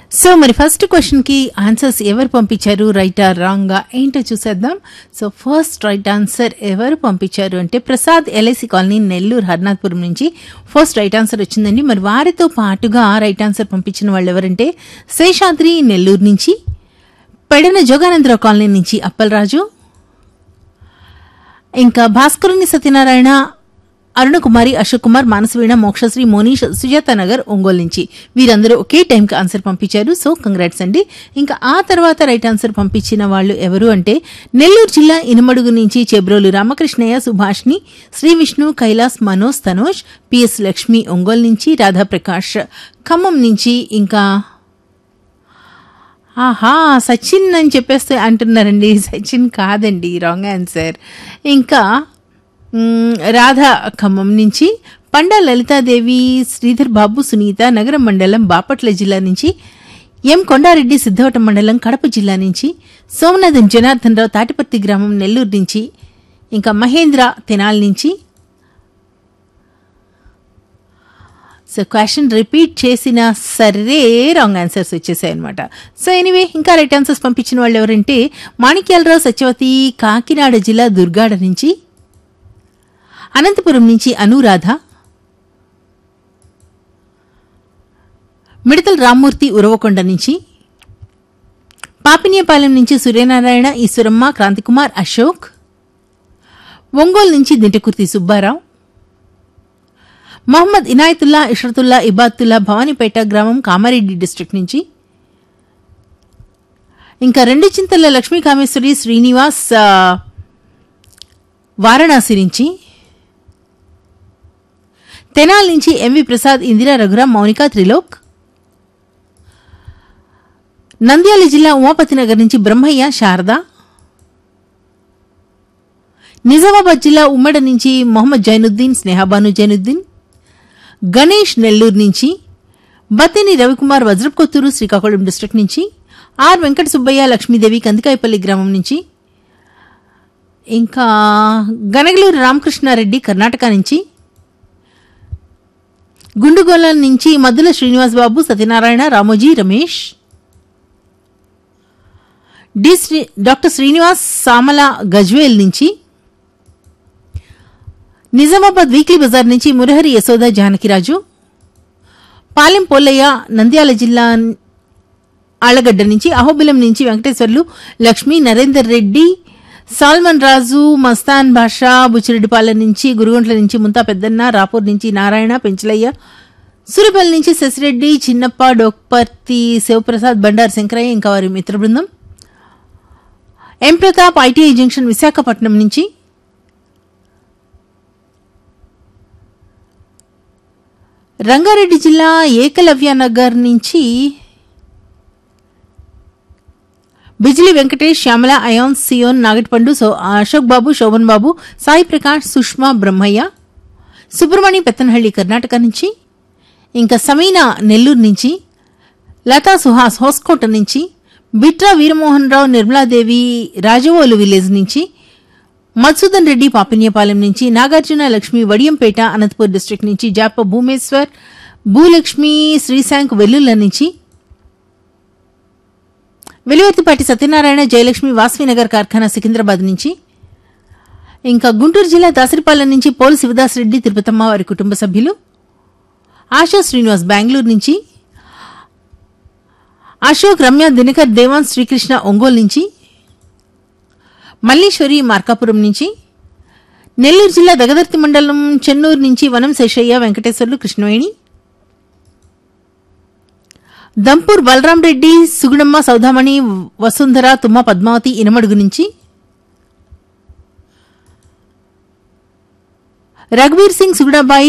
so మరి first question కి answers ఎవరు పంపించారు రైటా రాంగా ఏంటో చూసేద్దాం సో ఫస్ట్ రైట్ ఆన్సర్ ఎవరు పంపించారు అంటే ప్రసాద్ ఎల్ఐసి కాలనీ నెల్లూరు హర్నాథ్పురం నుంచి ఫస్ట్ రైట్ ఆన్సర్ వచ్చిందండి మరి వారితో పాటుగా రైట్ ఆన్సర్ పంపించిన వాళ్ళు ఎవరంటే శేషాద్రి నెల్లూరు నుంచి పెడన జోగానందరావు కాలనీ నుంచి అప్పలరాజు ఇంకా భాస్కరుని సత్యనారాయణ అరుణకుమారి అశోక్ కుమార్ మానసవీణ మోక్షశ్రీ మోనీష్ సుజాత నగర్ ఒంగోలు నుంచి వీరందరూ ఒకే టైంకి ఆన్సర్ పంపించారు సో కంగ్రాట్స్ అండి ఇంకా ఆ తర్వాత రైట్ ఆన్సర్ పంపించిన వాళ్ళు ఎవరు అంటే నెల్లూరు జిల్లా ఇనమడుగు నుంచి చెబ్రోలు రామకృష్ణయ్య సుభాష్ని శ్రీ విష్ణు కైలాస్ మనోజ్ తనోజ్ పిఎస్ లక్ష్మి ఒంగోలు నుంచి రాధాప్రకాష్ ఖమ్మం నుంచి ఇంకా ఆహా సచిన్ అని చెప్పేస్తే అంటున్నారండి సచిన్ కాదండి రాంగ్ ఆన్సర్ ఇంకా మ్, రాధా ఖమ్మం నుంచి పండా లలితాదేవి శ్రీధర్ బాబు సునీత నగరం మండలం బాపట్ల జిల్లా నుంచి ఎం కొండారెడ్డి సిద్ధవటం మండలం కడప జిల్లా నుంచి సోమనాథన్ జనార్దన్ రావు తాటిపర్తి గ్రామం నెల్లూరు నుంచి ఇంకా మహేంద్ర తెనాల్ నుంచి సో క్వశ్చన్ రిపీట్ చేసినా సరే రాంగ్ ఆన్సర్స్ వచ్చేసాయి అనమాట సో ఎనీవే ఇంకా రైట్ ఆన్సర్స్ పంపించిన వాళ్ళు ఎవరంటే మాణిక్యాలరావు సత్యవతి కాకినాడ జిల్లా దుర్గాడ నుంచి అనంతపురం నుంచి అనురాధ మిడతల రామ్మూర్తి ఉరవకొండ నుంచి పాపినియపాలెం నుంచి సూర్యనారాయణ ఈశ్వరమ్మ క్రాంతికుమార్ అశోక్ ఒంగోలు నుంచి దింటకుర్తి సుబ్బారావు మహమ్మద్ ఇనాయతుల్లా ఇషరతుల్లా ఇబాతుల్లా భవానీపేట గ్రామం కామారెడ్డి డిస్ట్రిక్ట్ నుంచి ఇంకా రెండు చింతల లక్ష్మీ కామేశ్వరి శ్రీనివాస్ ఆ, వారణాసి నుంచి తెనాల్ నుంచి ఎంవి ప్రసాద్ ఇందిరా రఘురాం మౌనిక త్రిలోక్ నంద్యాల జిల్లా ఉమాపతి నగర్ నుంచి బ్రహ్మయ్య శారద నిజామాబాద్ జిల్లా ఉమ్మడ నుంచి మొహమ్మద్ జైనుద్దీన్ స్నేహాబాను జైనుద్దీన్ గణేష్ నెల్లూరు నుంచి బతిని రవికుమార్ వజ్రపుకొత్తూరు శ్రీకాకుళం డిస్ట్రిక్ట్ నుంచి ఆర్ వెంకట సుబ్బయ్య లక్ష్మీదేవి కందికాయపల్లి గ్రామం నుంచి ఇంకా గనగలూరు రామకృష్ణారెడ్డి కర్ణాటక నుంచి గుండుగోల నుంచి మద్దుల శ్రీనివాస్ బాబు సత్యనారాయణ రామోజీ రమేష్ డి శ్రీ డాక్టర్ శ్రీనివాస్ సామల గజ్వేల్ నుంచి నిజామాబాద్ వీక్లీ బజార్ నుంచి మురహరి యశోద జానకిరాజు పాలెం పోలయ్య నంద్యాల జిల్లా ఆళ్లగడ్డ నుంచి అహోబిలం నుంచి వెంకటేశ్వర్లు లక్ష్మి నరేందర్ రెడ్డి సాల్మన్ రాజు మస్తాన్ భాషా బుచ్చిరెడ్డిపాలెం నుంచి గురుగొంట్ల నుంచి ముంతా పెద్దన్న రాపూర్ నుంచి నారాయణ పెంచలయ్య సూరిపల్లి నుంచి శశిరెడ్డి చిన్నప్ప డోక్పర్తి శివప్రసాద్ బండారు శంకరయ్య ఇంకా వారి మిత్ర బృందం M Pratap ITI junction Visakhapatnam నుంచి రంగారెడ్డి జిల్లా ఏకలవ్య నగర్ నుంచి బిజిలి వెంకటేష్ శ్యామల అయాన్ సియోన్ నాగటిపండు సో అశోక్ బాబు శోభన్ బాబు సాయి ప్రకాష్ సుష్మా బ్రహ్మయ్య సుబ్రమణి పెత్తనహళ్లి కర్ణాటక నుంచి ఇంకా సమీనా నెల్లూరు నుంచి లతా సుహాస్ హోస్కోట నుంచి బిట్రా వీరమోహన్ రావు నిర్మలాదేవి రాజవోలు విలేజ్ నుంచి మధుసూదన్ రెడ్డి పాపిన్యపాలెం నుంచి నాగార్జున లక్ష్మి వడియంపేట అనంతపూర్ డిస్ట్రిక్ట్ నుంచి జాప భూమేశ్వర్ భూలక్ష్మి శ్రీశాంక్ వెల్లుల్ల నుంచి వెలువర్తిపాటి సత్యనారాయణ జయలక్ష్మి వాస్వినగర్ కార్ఖానా సికింద్రాబాద్ నుంచి ఇంకా గుంటూరు జిల్లా దాసరిపాలెం నుంచి పోలు శివదాస్ రెడ్డి తిరుపతమ్మ వారి కుటుంబ సభ్యులు ఆశా శ్రీనివాస్ బెంగళూరు నుంచి అశోక్ రమ్య దినకర్ దేవాన్ శ్రీకృష్ణ ఒంగోలు నుంచి మల్లీశ్వరి మార్కాపురం నుంచి నెల్లూరు జిల్లా దగదర్తి మండలం చెన్నూరు నుంచి వనం శేషయ్య వెంకటేశ్వర్లు కృష్ణవేణి దంపూర్ బలరాం రెడ్డి సుగుణమ్మ సౌదామణి వసుంధర తుమ్మ పద్మావతి ఇనమడుగు నుంచి రఘువీర్ సింగ్ సుగుణబాయి